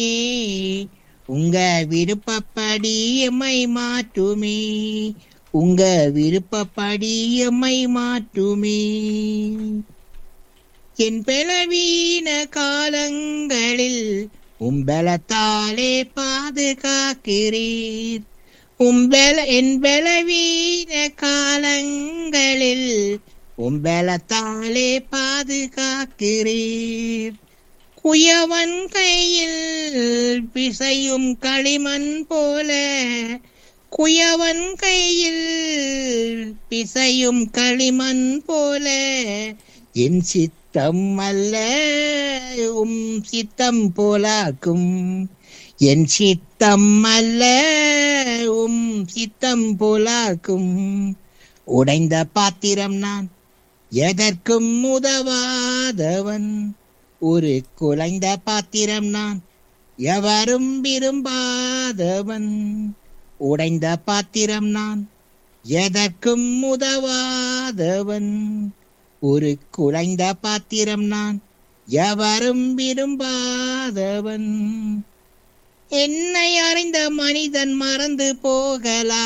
உங்க விருப்பப்படி எம்மை மாற்றுமே உங்க விருப்பப்படி எம்மை மாற்றுமே என் பலவீன காலங்களில் உம்பலத்தாலே பாதுகாக்கிறீர் உம்பல என் பலவீன காலங்களில் உம்பலத்தாலே பாதுகாக்கிறீர் குயவன் கையில் பிசையும் களிமண் போல குயவன் கையில் பிசையும் களிமண் போல என் சித்தம் அல்ல உம் சித்தம் போலாக்கும் என் சித்தம் அல்ல உம் சித்தம் போலாக்கும் உடைந்த பாத்திரம் நான் எதற்கும் உதவாதவன் ஒரு குலைந்த பாத்திரம் நான் எவரும் விரும்பாதவன் உடைந்த பாத்திரம் நான் எதற்கும் உதவாதவன் ஒரு குலைந்த பாத்திரம் நான் எவரும் விரும்பாதவன் என்னை அறிந்த மனிதன் மறந்து போகலாம்